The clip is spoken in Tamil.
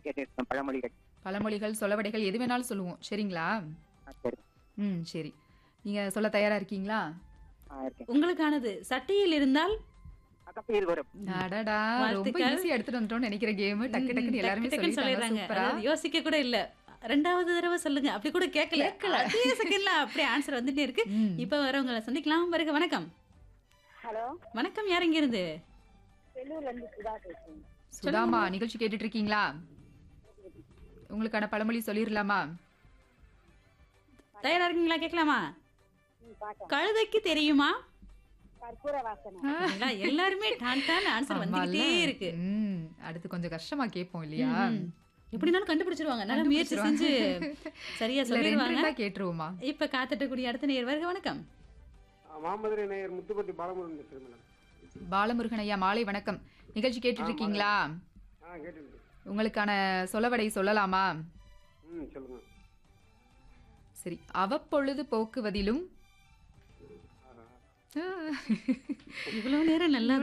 கேட்டிருக்கேன் பழமொழிகள் பழமொழிகள் சொலவடைகள் எது வேணாலும் சொல்லுவோம் சரிங்களா ஆ, சரி ம் சரி நீங்க சொல்ல தயாரா இருக்கீங்களா ஆ இருக்கேன் உங்களுக்கானது சட்டையில் இருந்தால் அகப்பையில் வரும் அடடா ரொம்ப வாழ்த்துக்கள். ஈஸியா எடுத்துட்டு வந்துட்டோம்னு நினைக்கிற கேம் டக்கு டக்குன்னு எல்லாருமே டக்கு டக்குன்னு சொல்லிட்டாங்க சொல்லிடுறாங்க சூப்பரா அதாவது யோசிக்க கூட இல்ல ரெண்டாவது தடவை சொல்லுங்க அப்படி கூட கேட்கல கேட்கல. அதே செகண்ட்ல அப்படியே ஆன்சர் வந்துட்டே இருக்கு ம். இப்ப வரவங்களை சந்திக்கலாம் வருக வணக்கம் ஹலோ வணக்கம் யார் இங்க இருந்து வெள்ளூர்ல இருந்து சுதா பேசுறேன் சுதாமா நிகழ்ச்சி கேட்டுட்டு இருக்கீங்களா உங்களுக்கான பழமொழி சொல்லிடலாமா தயாரா இருக்கீங்களா கேட்கலாமா ம், பாக்கலாம் கழுதைக்கு தெரியுமா கற்பூர வாசனை பாத்தீங்களா? எல்லாருமே டான் டான் ஆன்சர் ஆமால்ல? வந்துகிட்டே இருக்கு ம், அடுத்து கொஞ்சம் கஷ்டமா கேட்போம் இல்லையா ம். எப்படினாலும் கண்டுபிடிச்சிருவாங்க நல்ல முயற்சி செஞ்சு சரியா இல்ல, ரெண்டு சொல்லிடுவாங்க ரெண்டா கேட்டுருவோமா இப்ப காத்துட்டு கூடிய அடுத்த நேர் வருக வணக்கம் மாமதுரை நேயர் முத்துப்பட்டி பாலமுருகன் பேசுகிறேன் மேடம் பாலமுருகன் ஐயா மாலை வணக்கம் நிகழ்ச்சி கேட்டுட்டு இருக்கீங்களா ஆ கேட்டுருக்கு உங்களுக்கான சொலவடை சொல்லலாமா ம் சொல்லுங்க சரி அவ்வப்பொழுது போக்குவதிலும் ஆஹா. இவ்வளவு நேரம் நல்லா